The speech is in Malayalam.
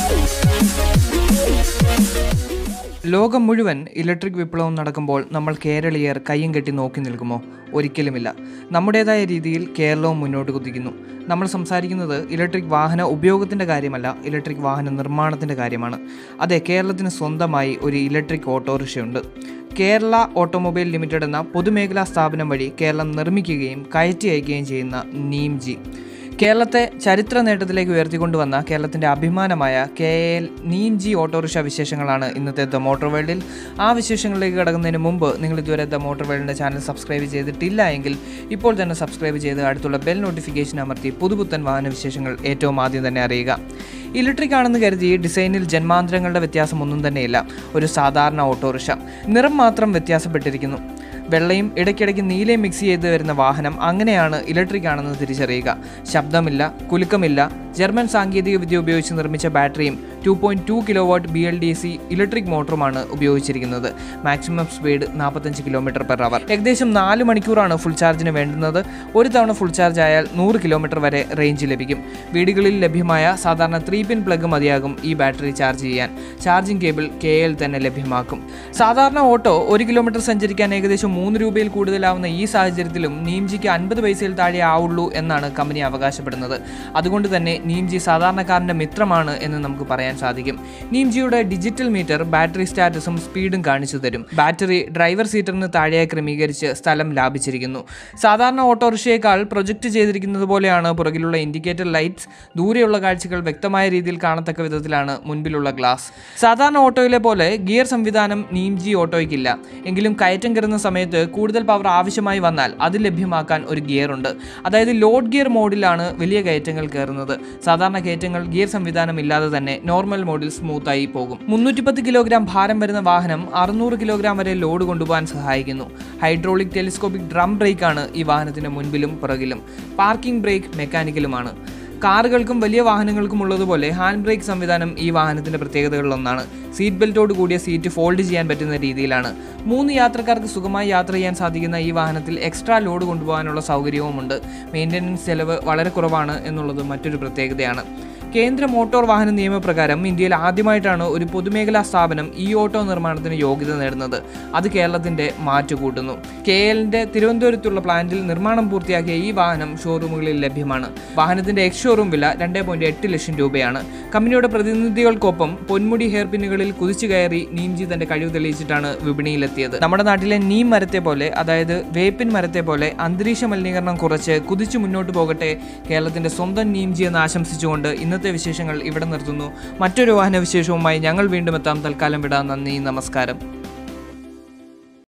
ലോകം മുഴുവൻ ഇലക്ട്രിക് വിപ്ലവം നടക്കുമ്പോൾ നമ്മൾ കേരളീയർ കയ്യും കെട്ടി നോക്കി നിൽക്കുമോ ഒരിക്കലുമില്ല നമ്മുടേതായ രീതിയിൽ കേരളവും മുന്നോട്ട് കുതിക്കുന്നു നമ്മൾ സംസാരിക്കുന്നത് ഇലക്ട്രിക് വാഹന ഉപയോഗത്തിൻ്റെ കാര്യമല്ല ഇലക്ട്രിക് വാഹന നിർമ്മാണത്തിൻ്റെ കാര്യമാണ് അതെ കേരളത്തിന് സ്വന്തമായി ഒരു ഇലക്ട്രിക് ഓട്ടോറിക്ഷയുണ്ട് കേരള ഓട്ടോമൊബൈൽ ലിമിറ്റഡ് എന്ന പൊതുമേഖലാ സ്ഥാപനം വഴി കേരളം നിർമ്മിക്കുകയും കയറ്റി അയക്കുകയും ചെയ്യുന്ന നീംജി കേരളത്തെ ചരിത്ര നേട്ടത്തിലേക്ക് ഉയർത്തിക്കൊണ്ടുവന്ന കേരളത്തിൻ്റെ അഭിമാനമായ കെ എൽ നീൻജി ഓട്ടോറിക്ഷ വിശേഷങ്ങളാണ് ഇന്നത്തെ ദ മോട്ടോർ വേൾഡിൽ ആ വിശേഷങ്ങളിലേക്ക് കടക്കുന്നതിന് മുമ്പ് നിങ്ങൾ ഇതുവരെ ദ മോട്ടോർ വേൾഡിൻ്റെ ചാനൽ സബ്സ്ക്രൈബ് ചെയ്തിട്ടില്ല എങ്കിൽ ഇപ്പോൾ തന്നെ സബ്സ്ക്രൈബ് ചെയ്ത് അടുത്തുള്ള ബെൽ നോട്ടിഫിക്കേഷൻ അമർത്തി പുതുപുത്തൻ വാഹന വിശേഷങ്ങൾ ഏറ്റവും ആദ്യം തന്നെ അറിയുക ഇലക്ട്രിക് ആണെന്ന് കരുതി ഡിസൈനിൽ ജന്മാന്തരങ്ങളുടെ വ്യത്യാസം ഒന്നും തന്നെയില്ല ഒരു സാധാരണ ഓട്ടോറിക്ഷ നിറം മാത്രം വ്യത്യാസപ്പെട്ടിരിക്കുന്നു വെള്ളയും ഇടയ്ക്കിടയ്ക്ക് നീലയും മിക്സ് ചെയ്ത് വരുന്ന വാഹനം അങ്ങനെയാണ് ഇലക്ട്രിക് ആണെന്ന് തിരിച്ചറിയുക ശബ്ദമില്ല കുലുക്കമില്ല ജർമ്മൻ സാങ്കേതിക വിദ്യ ഉപയോഗിച്ച് നിർമ്മിച്ച ബാറ്ററിയും two point two kilowatt B L D C electric മോട്ടറുമാണ് ഉപയോഗിച്ചിരിക്കുന്നത് മാക്സിമം സ്പീഡ് നാൽപ്പത്തഞ്ച് കിലോമീറ്റർ പെർ അവർ ഏകദേശം നാല് മണിക്കൂറാണ് ഫുൾ ചാർജിന് വേണ്ടുന്നത് ഒരു തവണ ഫുൾ ചാർജ് ആയാൽ നൂറ് കിലോമീറ്റർ വരെ റേഞ്ച് ലഭിക്കും വീടുകളിൽ ലഭ്യമായ സാധാരണ ത്രീ പിൻ പ്ലഗ് മതിയാകും ഈ ബാറ്ററി ചാർജ് ചെയ്യാൻ ചാർജിംഗ് കേബിൾ കെ എൽ തന്നെ ലഭ്യമാക്കും സാധാരണ ഓട്ടോ ഒരു കിലോമീറ്റർ സഞ്ചരിക്കാൻ ഏകദേശം മൂന്ന് രൂപയിൽ കൂടുതലാവുന്ന ഈ സാഹചര്യത്തിലും നീംജിക്ക് അൻപത് പൈസയിൽ താഴെ ആവുള്ളൂ എന്നാണ് കമ്പനി അവകാശപ്പെടുന്നത് അതുകൊണ്ട് തന്നെ നീംജി സാധാരണക്കാരൻ്റെ മിത്രമാണ് എന്ന് നമുക്ക് പറയാൻ സാധിക്കും നീംജിയുടെ ഡിജിറ്റൽ മീറ്റർ ബാറ്ററി സ്റ്റാറ്റസും സ്പീഡും കാണിച്ചു തരും ബാറ്ററി ഡ്രൈവർ സീറ്ററിന് താഴെയായി ക്രമീകരിച്ച് സ്ഥലം ലാഭിച്ചിരിക്കുന്നു സാധാരണ ഓട്ടോറിക്ഷയേക്കാൾ പ്രൊജക്റ്റ് ചെയ്തിരിക്കുന്നത് പോലെയാണ് പുറകിലുള്ള ഇൻഡിക്കേറ്റർ ലൈറ്റ്സ് ദൂരെയുള്ള കാഴ്ചകൾ വ്യക്തമായ രീതിയിൽ കാണത്തക്ക വിധത്തിലാണ് മുൻപിലുള്ള ഗ്ലാസ് സാധാരണ ഓട്ടോയിലെ പോലെ ഗിയർ സംവിധാനം നീംജി ഓട്ടോയ്ക്കില്ല എങ്കിലും കയറ്റം കയറുന്ന സമയത്ത് കൂടുതൽ പവർ ആവശ്യമായി വന്നാൽ അത് ലഭ്യമാക്കാൻ ഒരു ഗിയർ ഉണ്ട് അതായത് ലോഡ് ഗിയർ മോഡിലാണ് വലിയ കയറ്റങ്ങൾ കയറുന്നത് സാധാരണ കയറ്റങ്ങൾ ഗിയർ സംവിധാനം ഇല്ലാതെ തന്നെ നോർമൽ മോഡിൽ സ്മൂത്തായി പോകും മുന്നൂറ്റിപ്പത്ത് കിലോഗ്രാം ഭാരം വരുന്ന വാഹനം അറുന്നൂറ് കിലോഗ്രാം വരെ ലോഡ് കൊണ്ടുപോകാൻ സഹായിക്കുന്നു ഹൈഡ്രോളിക് ടെലിസ്കോപ്പിക് ഡ്രം ബ്രേക്കാണ് ഈ വാഹനത്തിന് മുൻപിലും പുറകിലും പാർക്കിംഗ് ബ്രേക്ക് മെക്കാനിക്കലുമാണ് കാറുകൾക്കും വലിയ വാഹനങ്ങൾക്കും ഉള്ളതുപോലെ ഹാൻഡ് ബ്രേക്ക് സംവിധാനം ഈ വാഹനത്തിന്റെ പ്രത്യേകതകളിലൊന്നാണ് സീറ്റ് ബെൽറ്റോട് കൂടിയ സീറ്റ് ഫോൾഡ് ചെയ്യാൻ പറ്റുന്ന രീതിയിലാണ് മൂന്ന് യാത്രക്കാർക്ക് സുഖമായി യാത്ര ചെയ്യാൻ സാധിക്കുന്ന ഈ വാഹനത്തിൽ എക്സ്ട്രാ ലോഡ് കൊണ്ടുപോകാനുള്ള സൗകര്യവുമുണ്ട് മെയിൻ്റനൻസ് ചെലവ് വളരെ കുറവാണ് എന്നുള്ളത് മറ്റൊരു പ്രത്യേകതയാണ് കേന്ദ്ര മോട്ടോർ വാഹന നിയമപ്രകാരം ഇന്ത്യയിൽ ആദ്യമായിട്ടാണ് ഒരു പൊതുമേഖലാ സ്ഥാപനം ഈ ഓട്ടോ നിർമ്മാണത്തിന് യോഗ്യത നേടുന്നത് അത് കേരളത്തിന്റെ മാറ്റു കൂട്ടുന്നു കെ എല്ലിന്റെ തിരുവനന്തപുരത്തുള്ള പ്ലാന്റിൽ നിർമ്മാണം പൂർത്തിയാക്കിയ ഈ വാഹനം ഷോറൂമുകളിൽ ലഭ്യമാണ് വാഹനത്തിന്റെ എക്സ് ഷോറൂം വില രണ്ട് പോയിന്റ് എട്ട് ലക്ഷം രൂപയാണ് കമ്പനിയുടെ പ്രതിനിധികൾക്കൊപ്പം പൊന്മുടി ഹെയർ പിന്നുകളിൽ കുതിച്ചു കയറി നീംജി തന്റെ കഴിവ് തെളിയിച്ചിട്ടാണ് വിപണിയിലെത്തിയത് നമ്മുടെ നാട്ടിലെ നീം മരത്തെ പോലെ അതായത് വേപ്പിൻ മരത്തെ പോലെ അന്തരീക്ഷ മലിനീകരണം കുറച്ച് കുതിച്ചു മുന്നോട്ട് പോകട്ടെ കേരളത്തിന്റെ സ്വന്തം നീംജി എന്ന് ആശംസിച്ചുകൊണ്ട് ഇന്നത്തെ വിശേഷങ്ങൾ ഇവിടെ നിർത്തുന്നു മറ്റൊരു വാഹന വിശേഷവുമായി ഞങ്ങൾ വീണ്ടും എത്താം തൽക്കാലം വിടാം നന്ദി നമസ്കാരം